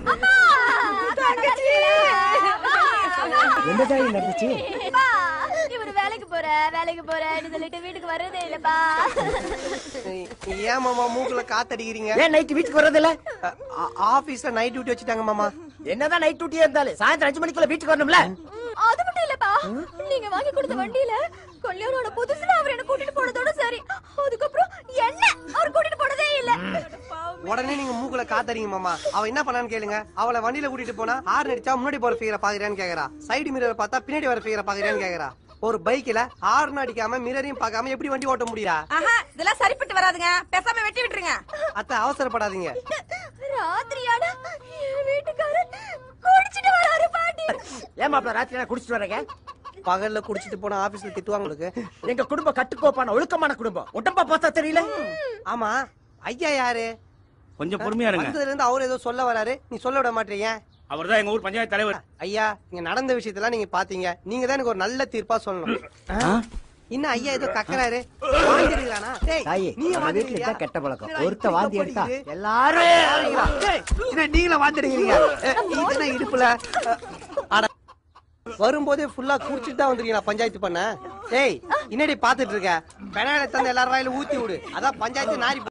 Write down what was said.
எந்த தாய் நடந்துச்சு அப்பா, இவரு வேலைக்கு போற வேலைக்கு போறேன்னு சொல்லிட்டு வீட்டுக்கு வர்றதே இல்லப்பா ஏன் மாமா மூக்குல காத்தடிக்கிறீங்க ஏன் நைட் வீட்டுக்கு வர்றதில்ல ஆ- ஆபீஸ்ல நைட் டியூட்டி வச்சுட்டாங்க மாமா என்னதான் நைட் டியூட்டியா இருந்தாலும் சாயந்தரம் அஞ்சு மணிக்குள்ள வீட்டுக்கு வரணும்ல அது மட்டும் இல்லப்பா நீங்க வாங்கி கொடுத்த வண்டியில கல்யாணோட புதுசுல அவர் என்ன கூட்டிட்டு போனதோட சரி அதுக்கப்புறம் என்ன அவர் கூட்டிட்டு போனதே இல்ல உடனே நீங்க மூக்குல காத்தடிங்க மாமா அவ என்ன பண்ணான்னு கேளுங்க அவளை வண்டியில கூட்டிட்டு போனா ஹார்ன் அடிச்சா முன்னாடி போற ஃபிகரை பாக்குறியான்னு கேக்குறா சைடு மிரர் பார்த்தா பின்னாடி வர ஃபிகரை பாக்குறியான்னு கேக்குறா ஒரு பைக்ல ஹார்ன் அடிக்காம மிரரையும் பார்க்காம எப்படி வண்டி ஓட்ட முடியா ஆஹா இதெல்லாம் சரிப்பட்டு வராதுங்க பேசாம வெட்டி விட்டுருங்க அத்தை அவசரப்படாதீங்க ராத்திரியானா என் வீட்டுக்காரர் குடிச்சிட்டு வராரு பாட்டி ஏன் மாப்பிள ராத்திரி நான் குடிச்சிட்டு வரேங்க பகல்ல குடிச்சிட்டு போனா ஆபீஸ்ல திட்டுவாங்க உங்களுக்கு எங்க குடும்பம் கட்டுக்கோப்பான ஒழுக்கமான குடும்பம் உடம்பா பார்த்தா தெரியல ஆமா ஐயா யாரு கொஞ்சம் பொறுமையா இருங்க வந்ததுல இருந்து அவர் ஏதோ சொல்ல வராரு நீ சொல்ல விட மாட்டீங்க அவர்தான் எங்க ஊர் பஞ்சாயத்து தலைவர் ஐயா இங்க நடந்த விஷயத்தெல்லாம் நீங்க பாத்தீங்க நீங்க தான் எனக்கு ஒரு நல்ல தீர்ப்பா சொல்லணும் இன்னும் ஐயா ஏதோ கக்கறாரு வாந்திருக்கிறானா டேய் தாயி நீ நம்ம வீட்டுல வாந்திருக்கியா தான் கெட்ட பழக்கம் என்னடா ஒருத்த இப்படி வாந்தி எடுத்தா படிக்குது? எல்லாரும் வாந்திருக்கிறா? டேய், என்ன நீங்களும் வாந்திருக்கிறீங்க இதென்ன இடுப்புல அட வரும்போதே ஃபுல்லா குடிச்சிட்டு தான் வந்திருக்கீங்க பஞ்சாயத்து பண்ண டேய் என்னடி பாத்துட்டு இருக்க பெனாயில தந்து எல்லாரும் வாயில ஊத்தி விடு அதான் பஞ்சாயத்து நாரி